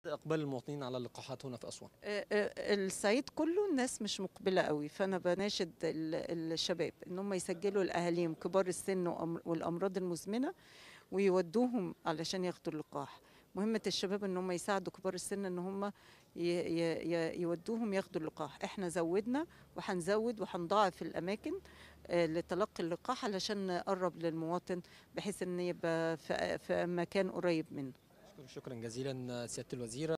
اقبال المواطنين على اللقاحات هنا في اسوان آه، آه، الصعيد كله الناس مش مقبله قوي فانا بناشد ال- الشباب ان هم يسجلوا لاهاليهم كبار السن وأم- والامراض المزمنه ويودوهم علشان ياخدوا اللقاح مهمة الشباب ان هم يساعدوا كبار السن ان هم ي- ي- ي- يودوهم ياخدوا اللقاح احنا زودنا وهنزود وهنضاعف الاماكن آه، لتلقي اللقاح علشان نقرب للمواطن بحيث ان يبقى في في مكان قريب منه شكرا جزيلا سياده الوزيره